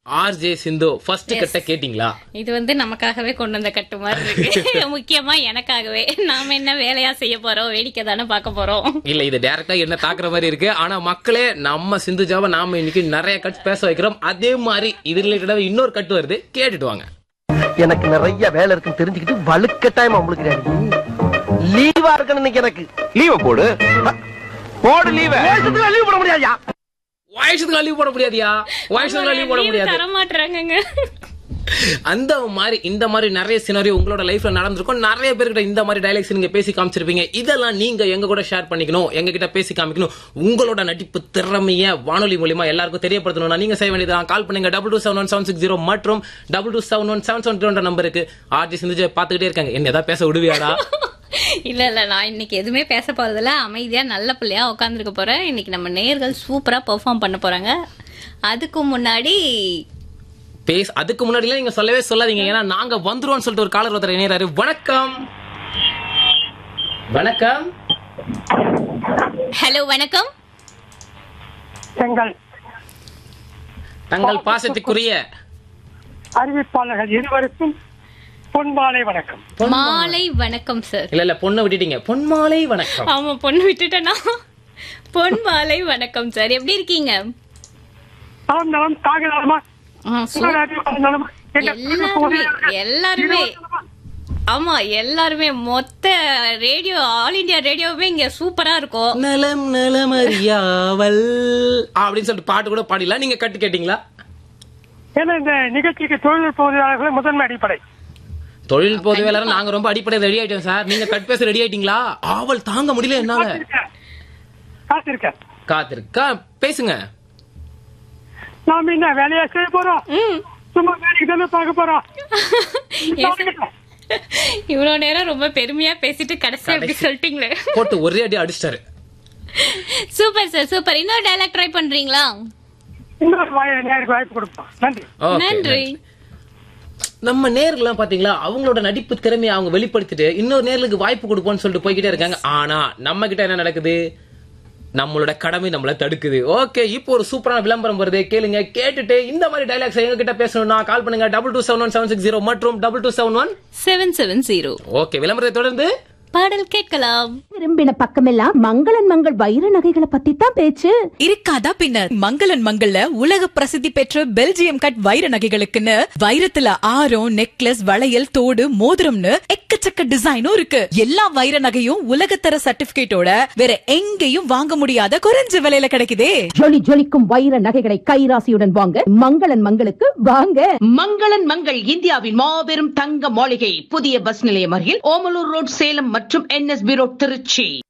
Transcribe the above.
RJ சிந்து first கட்ட கேட்டிங்களா இது வந்து நமக்காகவே கொண்டு வந்த கட்டு மாதிரி இருக்கு முக்கியமா எனக்காகவே நாம என்ன வேலையா செய்ய போறோம் வேடிக்கை தானே பார்க்க போறோம் இல்ல இது டைரக்டா என்ன தாக்குற மாதிரி இருக்கு ஆனா மக்களே நம்ம சிந்துஜாவை நாம இன்னைக்கு நிறைய கட் பேச வைக்கிறோம் அதே மாதிரி இது ரிலேட்டடா இன்னொரு கட்டு வருது கேட்டுட்டு வாங்க எனக்கு நிறைய வேலை இருக்குன்னு தெரிஞ்சுக்கிட்டு வலுக்கட்டாயமா முழுக்கிறாரு லீவா இருக்கணும் இன்னைக்கு எனக்கு லீவ போடு போடு லீவ லீவ் போட முடியாதுயா வயசுக்கு லீவ் போட முடியாதியா வயசுக்கு லீவ் போட முடியாது தர மாட்டாங்கங்க அந்த மாதிரி இந்த மாதிரி நிறைய சினாரியோ உங்களோட லைஃப்ல நடந்திருக்கும் நிறைய பேர்கிட்ட இந்த மாதிரி டைலாக்ஸ் நீங்க பேசி காமிச்சிருப்பீங்க இதெல்லாம் நீங்க எங்க கூட ஷேர் பண்ணிக்கணும் எங்க கிட்ட பேசி காமிக்கணும் உங்களோட நடிப்பு திறமைய வானொலி மூலியமா எல்லாருக்கும் தெரியப்படுத்தணும்னா நீங்க செய்ய வேண்டியதான் கால் பண்ணுங்க double two seven one seven six zero மற்றும் double two seven one seven seven zero நம்பருக்கு ஆர்ஜி சிந்துஜை பாத்துக்கிட்டே இருக்காங்க என்ன ஏதாவது பேச விடுவியாடா இல்ல இல்ல நான் இன்னைக்கு எதுவுமே பேச போறதில்ல அமைதியா நல்ல பிள்ளையா உட்காந்துருக்க போறேன் இன்னைக்கு நம்ம நேர்கள் சூப்பரா பெர்ஃபார்ம் பண்ண போறாங்க அதுக்கு முன்னாடி பேச அதுக்கு முன்னாடிலாம் நீங்க சொல்லவே சொல்லாதீங்க ஏன்னா நாங்க வந்துருவோம்னு சொல்லிட்டு ஒரு காலர் ஒருத்தர் இணையறாரு வணக்கம் வணக்கம் ஹலோ வணக்கம் எங்கள் தங்கள் பாசத்துக்குரிய அறிவிப்பாளர்கள் இருவருக்கும் பொன்மாலை வணக்கம் மாலை வணக்கம் சார் இல்ல இல்ல பொண்ணை விட்டுட்டீங்க பொன்மாலை வணக்கம் ஆமா பொண்ணு விட்டுட்டேனா பொன் மாலை வணக்கம் சார் எப்படி இருக்கீங்க நலம் நலம் தாக நலமா ஆ, சூ- உங்கள் அறிவிப்பாளர் நலமா? எங்கள் எல்லாருமே எல்லாருமே இருவர் நலமா? ஆமா எல்லாருமே மொத்த ரேடியோ ஆல் இந்தியா ரேடியோவே இங்க சூப்பரா இருக்கும் நலம் நலமறியாவல் அப்படின்னு சொல்லிட்டு பாட்டு கூட பாடிலாம் நீங்க கட்டு கேட்டீங்களா ஏன்னா இந்த நிகழ்ச்சிக்கு தொழில்நுட்ப உதவியாளர்கள் முதன்மை அடிப்படை தொழில் பொது வேலை நாங்க ரொம்ப அடிப்படை ரெடி ஆயிட்டோம் சார் நீங்க கட் பேச ரெடி ஆயிட்டீங்களா ஆவல் தாங்க முடியல என்னால காத்திருக்க. காத்திருக்க காத்திருக்கா பேசுங்க நாம என்ன வேலையா செய்ய போறோம் ம். சும்மா வேலைக்கு தானே பார்க்க போறோம் Yes, sir. இவ்வளவு நேரம் ரொம்ப பெருமையா பேசிட்டு கடைசி அப்படி சொல்லிட்டீங்களே போட்டு ஒரே அடி அடிச்சிட்டாரு சூப்பர் சார் சூப்பர் இன்னொரு டைலாக் ட்ரை பண்றீங்களா இன்னொரு வாய நேருக்கு வாய்ப்பு கொடுப்போம் நன்றி Okay, நன்றி நம்ம நேர்கள்லாம் பாத்தீங்களா அவங்களோட நடிப்பு திறமையை அவங்க வெளிப்படுத்திட்டு இன்னொரு நேர்களுக்கு வாய்ப்பு கொடுப்போம்னு சொல்லிட்டு போய்கிட்டே இருக்காங்க ஆனா நம்ம கிட்ட என்ன நடக்குது நம்மளோட கடமை நம்மள தடுக்குது ஓகே இப்போ ஒரு சூப்பரான விளம்பரம் வருது கேளுங்க கேட்டுட்டு இந்த மாதிரி டைலாக்ஸ் எங்க கிட்ட பேசணும்னா கால் பண்ணுங்க double two seven one seven six zero மற்றும் double two seven one seven seven zero okay விளம்பரத்தை தொடர்ந்து பாடல் கேட்கலாம் திரும்பின பக்கமெல்லாம் மங்களன் மங்கள் வைர நகைகளை பத்தி தான் பேச்சு இருக்காதா பின்ன மங்களன் மங்கள்ல உலக பிரசித்தி பெற்ற பெல்ஜியம் கட் வைர நகைகளுக்குன்னு வைரத்துல ஆரம் நெக்லஸ் வளையல் தோடு மோதிரம்னு எக்கச்சக்க டிசைனும் இருக்கு எல்லா வைர நகையும் உலகத்தர சர்டிபிகேட்டோட வேற எங்கேயும் வாங்க முடியாத குறைஞ்ச விலையில கிடைக்குதே ஜொலி ஜொலிக்கும் வைர நகைகளை கைராசியுடன் வாங்க மங்களன் மங்களுக்கு வாங்க மங்களன் மங்கள் இந்தியாவின் மாபெரும் தங்க மாளிகை புதிய பஸ் நிலையம் அருகில் ஓமலூர் ரோட் சேலம் மற்றும் என்எஸ்பி ரோட் திருச்சி